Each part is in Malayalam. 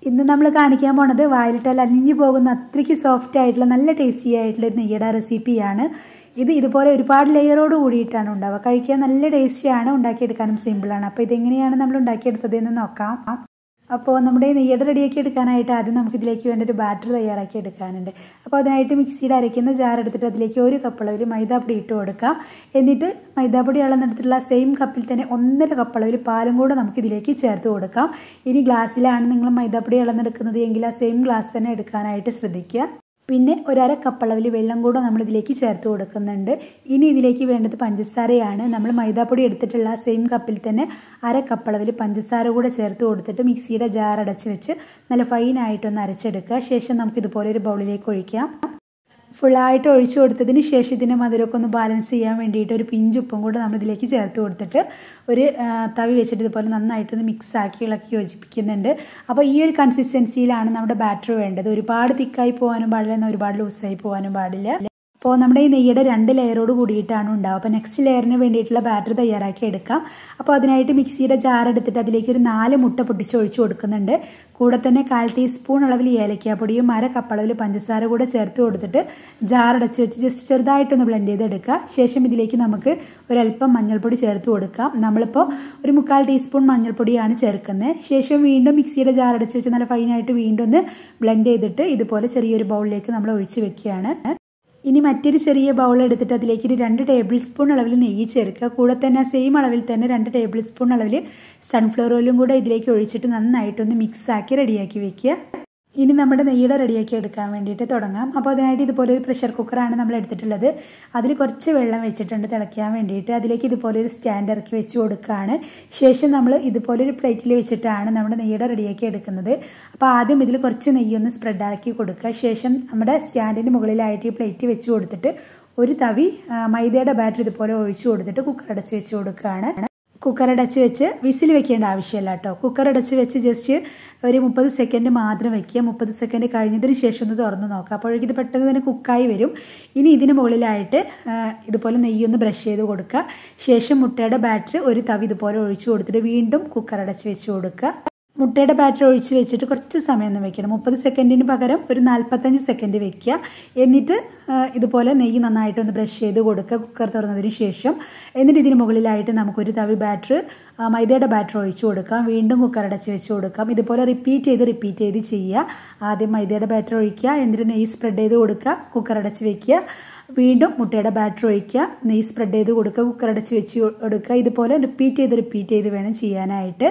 ഇന്ന് നമ്മൾ കാണിക്കാൻ പോണത് വായിലിട്ടാൽ അലിഞ്ഞു പോകുന്ന അത്രയ്ക്ക് സോഫ്റ്റ് ആയിട്ടുള്ള നല്ല ടേസ്റ്റി ആയിട്ടുള്ള ഒരു നെയ്യട റെസിപ്പിയാണ് ഇത് ഇതുപോലെ ഒരുപാട് ലെയറോട് കൂടിയിട്ടാണ് ഉണ്ടാവുക കഴിക്കാൻ നല്ല ടേസ്റ്റിയാണ് ഉണ്ടാക്കിയെടുക്കാനും സിമ്പിളാണ് അപ്പോൾ ഇതെങ്ങനെയാണ് നമ്മൾ ഉണ്ടാക്കിയെടുത്തത് എന്ന് നോക്കാം അപ്പോൾ നമ്മുടെ നെയ്യട റെഡിയാക്കി എടുക്കാനായിട്ട് ആദ്യം നമുക്ക് ഇതിലേക്ക് വേണ്ട ഒരു ബാറ്റർ തയ്യാറാക്കി എടുക്കാനുണ്ട് അപ്പോൾ അതിനായിട്ട് മിക്സിയിൽ അരയ്ക്കുന്ന ജാർ എടുത്തിട്ട് അതിലേക്ക് ഒരു കപ്പളവിൽ മൈദാപ്പൊടി ഇട്ട് കൊടുക്കാം എന്നിട്ട് മൈദാപ്പൊടി അളന്നെടുത്തിട്ടുള്ള സെയിം കപ്പിൽ തന്നെ ഒന്നര കപ്പളവിൽ പാലും കൂടെ നമുക്ക് ഇതിലേക്ക് ചേർത്ത് കൊടുക്കാം ഇനി ഗ്ലാസ്സിലാണ് നിങ്ങൾ മൈദാപ്പൊടി അളന്നെടുക്കുന്നത് എങ്കിൽ ആ സെയിം ഗ്ലാസ് തന്നെ എടുക്കാനായിട്ട് ശ്രദ്ധിക്കുക പിന്നെ ഒരര കപ്പളവിൽ വെള്ളം കൂടെ നമ്മൾ ഇതിലേക്ക് ചേർത്ത് കൊടുക്കുന്നുണ്ട് ഇനി ഇതിലേക്ക് വേണ്ടത് പഞ്ചസാരയാണ് നമ്മൾ മൈദാപ്പൊടി എടുത്തിട്ടുള്ള സെയിം കപ്പിൽ തന്നെ അര കപ്പളവിൽ പഞ്ചസാര കൂടെ ചേർത്ത് കൊടുത്തിട്ട് മിക്സിയുടെ ജാർ അടച്ച് വെച്ച് നല്ല ഫൈനായിട്ടൊന്ന് അരച്ചെടുക്കുക ശേഷം നമുക്ക് ഇതുപോലെ ഒരു ബൗളിലേക്ക് ഒഴിക്കാം ഫുള്ളായിട്ട് ഒഴിച്ചു കൊടുത്തതിന് ശേഷം ഇതിൻ്റെ മധുരമൊക്കെ ഒന്ന് ബാലൻസ് ചെയ്യാൻ വേണ്ടിയിട്ട് ഒരു പിഞ്ച് ഉപ്പും കൂടെ നമ്മൾ ഇതിലേക്ക് ചേർത്ത് കൊടുത്തിട്ട് ഒരു തവി വെച്ചിട്ട് ഇതുപോലെ നന്നായിട്ടൊന്ന് മിക്സ് ആക്കി ഇളക്കി യോജിപ്പിക്കുന്നുണ്ട് അപ്പോൾ ഈ ഒരു കൺസിസ്റ്റൻസിയിലാണ് നമ്മുടെ ബാറ്റർ വേണ്ടത് ഒരുപാട് തിക്കായി പോകാനും പാടില്ല എന്നാൽ ഒരുപാട് ലൂസായി പോകാനും പാടില്ല അപ്പോൾ നമ്മുടെ ഈ നെയ്യുടെ രണ്ട് ലെയറോട് കൂടിയിട്ടാണ് ഉണ്ടാവുക അപ്പോൾ നെക്സ്റ്റ് ലെയറിന് വേണ്ടിയിട്ടുള്ള ബാറ്റർ തയ്യാറാക്കി എടുക്കാം അപ്പോൾ അതിനായിട്ട് മിക്സിയുടെ ജാർ എടുത്തിട്ട് അതിലേക്ക് ഒരു നാല് മുട്ട പൊട്ടിച്ച് ഒഴിച്ചു കൊടുക്കുന്നുണ്ട് കൂടെ തന്നെ കാൽ ടീസ്പൂൺ അളവിൽ ഏലക്കാപ്പൊടിയും അര കപ്പളവിൽ പഞ്ചസാര കൂടെ ചേർത്ത് കൊടുത്തിട്ട് ജാർ അടച്ച് വെച്ച് ജസ്റ്റ് ചെറുതായിട്ടൊന്ന് ബ്ലെൻഡ് ചെയ്തെടുക്കുക ശേഷം ഇതിലേക്ക് നമുക്ക് ഒരല്പം മഞ്ഞൾപ്പൊടി ചേർത്ത് കൊടുക്കാം നമ്മളിപ്പോൾ ഒരു മുക്കാൽ ടീസ്പൂൺ മഞ്ഞൾപ്പൊടിയാണ് ചേർക്കുന്നത് ശേഷം വീണ്ടും മിക്സിയുടെ ജാർ അടച്ച് വെച്ച് നല്ല ഫൈനായിട്ട് വീണ്ടും ഒന്ന് ബ്ലെൻഡ് ചെയ്തിട്ട് ഇതുപോലെ ചെറിയൊരു ബൗളിലേക്ക് നമ്മൾ ഒഴിച്ച് വെക്കുകയാണ് ഇനി മറ്റൊരു ചെറിയ ബൗൾ എടുത്തിട്ട് അതിലേക്ക് ഒരു രണ്ട് ടേബിൾ സ്പൂൺ അളവിൽ നെയ്യ് ചേർക്കുക കൂടെ തന്നെ സെയിം അളവിൽ തന്നെ രണ്ട് ടേബിൾ സ്പൂൺ അളവിൽ സൺഫ്ലവർ ഓയിലും കൂടെ ഇതിലേക്ക് ഒഴിച്ചിട്ട് നന്നായിട്ടൊന്ന് മിക്സ് ആക്കി റെഡിയാക്കി വെക്കുക ഇനി നമ്മുടെ നെയ്യുടെ റെഡിയാക്കി എടുക്കാൻ വേണ്ടിയിട്ട് തുടങ്ങാം അപ്പോൾ അതിനായിട്ട് ഇതുപോലെ ഒരു പ്രഷർ കുക്കറാണ് നമ്മൾ എടുത്തിട്ടുള്ളത് അതിൽ കുറച്ച് വെള്ളം വെച്ചിട്ടുണ്ട് തിളയ്ക്കാൻ വേണ്ടിയിട്ട് അതിലേക്ക് ഇതുപോലെ ഒരു സ്റ്റാൻഡ് ഇറക്കി വെച്ച് കൊടുക്കുകയാണ് ശേഷം നമ്മൾ ഇതുപോലെ ഒരു പ്ലേറ്റിൽ വെച്ചിട്ടാണ് നമ്മുടെ നെയ്യുടെ റെഡിയാക്കി എടുക്കുന്നത് അപ്പോൾ ആദ്യം ഇതിൽ കുറച്ച് നെയ്യൊന്ന് സ്പ്രെഡാക്കി കൊടുക്കുക ശേഷം നമ്മുടെ സ്റ്റാൻഡിന് മുകളിലായിട്ട് ഈ പ്ലേറ്റ് വെച്ച് കൊടുത്തിട്ട് ഒരു തവി മൈദയുടെ ബാറ്റർ ഇതുപോലെ ഒഴിച്ചു കൊടുത്തിട്ട് കുക്കർ അടച്ച് വെച്ച് കൊടുക്കുകയാണ് കുക്കർ അടച്ച് വെച്ച് വിസിൽ വെക്കേണ്ട ആവശ്യമില്ല കേട്ടോ കുക്കർ അടച്ച് വെച്ച് ജസ്റ്റ് ഒരു മുപ്പത് സെക്കൻഡ് മാത്രം വെക്കുക മുപ്പത് സെക്കൻഡ് കഴിഞ്ഞതിന് ശേഷം ഒന്ന് തുറന്ന് നോക്കുക അപ്പോഴേക്കും ഇത് പെട്ടെന്ന് തന്നെ കുക്കായി വരും ഇനി ഇതിന് മുകളിലായിട്ട് ഇതുപോലെ നെയ്യൊന്ന് ബ്രഷ് ചെയ്ത് കൊടുക്കുക ശേഷം മുട്ടയുടെ ബാറ്റർ ഒരു തവി ഇതുപോലെ ഒഴിച്ചു കൊടുത്തിട്ട് വീണ്ടും കുക്കർ അടച്ച് വെച്ച് കൊടുക്കുക മുട്ടയുടെ ബാറ്റർ ഒഴിച്ച് വെച്ചിട്ട് കുറച്ച് സമയം ഒന്ന് വെക്കണം മുപ്പത് സെക്കൻഡിന് പകരം ഒരു നാൽപ്പത്തഞ്ച് സെക്കൻഡ് വെക്കുക എന്നിട്ട് ഇതുപോലെ നെയ്യ് നന്നായിട്ടൊന്ന് ബ്രഷ് ചെയ്ത് കൊടുക്കുക കുക്കർ തുറന്നതിന് ശേഷം എന്നിട്ട് ഇതിന് മുകളിലായിട്ട് നമുക്കൊരു തവി ബാറ്റർ മൈദയുടെ ബാറ്റർ ഒഴിച്ച് കൊടുക്കാം വീണ്ടും കുക്കർ അടച്ച് വെച്ച് കൊടുക്കാം ഇതുപോലെ റിപ്പീറ്റ് ചെയ്ത് റിപ്പീറ്റ് ചെയ്ത് ചെയ്യുക ആദ്യം മൈദയുടെ ബാറ്റർ ഒഴിക്കുക എന്നിട്ട് നെയ്യ് സ്പ്രെഡ് ചെയ്ത് കൊടുക്കുക കുക്കർ അടച്ച് വെക്കുക വീണ്ടും മുട്ടയുടെ ബാറ്റർ ഒഴിക്കുക നെയ്യ് സ്പ്രെഡ് ചെയ്ത് കൊടുക്കുക കുക്കർ അടച്ച് വെച്ച് കൊടുക്കുക ഇതുപോലെ റിപ്പീറ്റ് ചെയ്ത് റിപ്പീറ്റ് ചെയ്ത് വേണം ചെയ്യാനായിട്ട്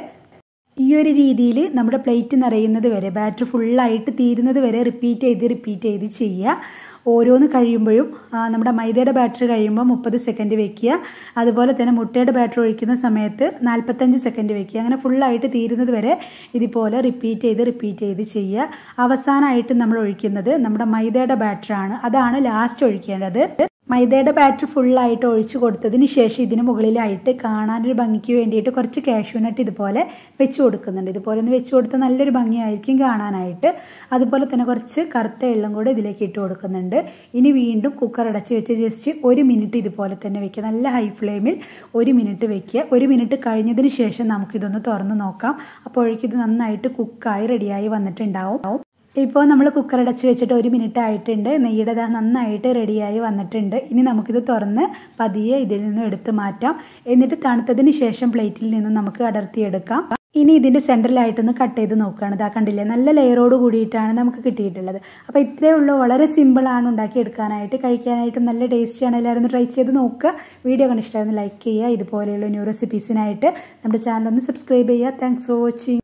ഈ ഒരു രീതിയിൽ നമ്മുടെ പ്ലേറ്റ് നിറയുന്നത് വരെ ബാറ്റർ ഫുള്ളായിട്ട് തീരുന്നത് വരെ റിപ്പീറ്റ് ചെയ്ത് റിപ്പീറ്റ് ചെയ്ത് ചെയ്യുക ഓരോന്ന് കഴിയുമ്പോഴും നമ്മുടെ മൈദയുടെ ബാറ്ററി കഴിയുമ്പോൾ മുപ്പത് സെക്കൻഡ് വെക്കുക അതുപോലെ തന്നെ മുട്ടയുടെ ബാറ്ററി ഒഴിക്കുന്ന സമയത്ത് നാൽപ്പത്തഞ്ച് സെക്കൻഡ് വെക്കുക അങ്ങനെ ഫുള്ളായിട്ട് തീരുന്നത് വരെ ഇതുപോലെ റിപ്പീറ്റ് ചെയ്ത് റിപ്പീറ്റ് ചെയ്ത് ചെയ്യുക അവസാനമായിട്ട് നമ്മൾ ഒഴിക്കുന്നത് നമ്മുടെ മൈദയുടെ ബാറ്ററാണ് അതാണ് ലാസ്റ്റ് ഒഴിക്കേണ്ടത് മൈദയുടെ ബാറ്റർ ഫുള്ളായിട്ട് ഒഴിച്ചു കൊടുത്തതിന് ശേഷം ഇതിന് മുകളിലായിട്ട് കാണാനൊരു ഭംഗിക്ക് വേണ്ടിയിട്ട് കുറച്ച് കാഷ്യൂനട്ട് ഇതുപോലെ വെച്ച് കൊടുക്കുന്നുണ്ട് ഇതുപോലെ ഒന്ന് വെച്ച് കൊടുത്താൽ നല്ലൊരു ഭംഗിയായിരിക്കും കാണാനായിട്ട് അതുപോലെ തന്നെ കുറച്ച് കറുത്ത എള്ളും കൂടെ ഇതിലേക്ക് ഇട്ട് കൊടുക്കുന്നുണ്ട് ഇനി വീണ്ടും കുക്കർ അടച്ച് വെച്ച് ജസ്റ്റ് ഒരു മിനിറ്റ് ഇതുപോലെ തന്നെ വെക്കുക നല്ല ഹൈ ഫ്ലെയിമിൽ ഒരു മിനിറ്റ് വെക്കുക ഒരു മിനിറ്റ് കഴിഞ്ഞതിന് ശേഷം നമുക്കിതൊന്ന് തുറന്ന് നോക്കാം അപ്പോഴേക്കും ഇത് നന്നായിട്ട് കുക്കായി റെഡിയായി വന്നിട്ടുണ്ടാവും ഇപ്പോൾ നമ്മൾ കുക്കർ അടച്ച് വെച്ചിട്ട് ഒരു മിനിറ്റ് ആയിട്ടുണ്ട് നെയ്യുടെ നന്നായിട്ട് റെഡിയായി വന്നിട്ടുണ്ട് ഇനി നമുക്കിത് തുറന്ന് പതിയെ ഇതിൽ നിന്ന് എടുത്ത് മാറ്റാം എന്നിട്ട് തണുത്തതിന് ശേഷം പ്ലേറ്റിൽ നിന്ന് നമുക്ക് അടർത്തിയെടുക്കാം ഇനി ഇതിൻ്റെ സെൻറ്ററിലായിട്ടൊന്ന് കട്ട് ചെയ്ത് നോക്കുകയാണ് ഇതാ കണ്ടില്ലേ നല്ല ലെയറോട് കൂടിയിട്ടാണ് നമുക്ക് കിട്ടിയിട്ടുള്ളത് അപ്പോൾ ഇത്രയേ ഉള്ളൂ വളരെ സിമ്പിളാണ് ഉണ്ടാക്കിയെടുക്കാനായിട്ട് കഴിക്കാനായിട്ടും നല്ല ടേസ്റ്റിയാണ് എല്ലാവരും ഒന്ന് ട്രൈ ചെയ്ത് നോക്കുക വീഡിയോ കണ്ട് ഇഷ്ടമായിരുന്നു ലൈക്ക് ചെയ്യുക ഇതുപോലെയുള്ള ന്യൂ റെസിപ്പീസിനായിട്ട് നമ്മുടെ ചാനൽ ഒന്ന് സബ്സ്ക്രൈബ് ചെയ്യുക താങ്ക്സ് ഫോർ വാച്ചിങ്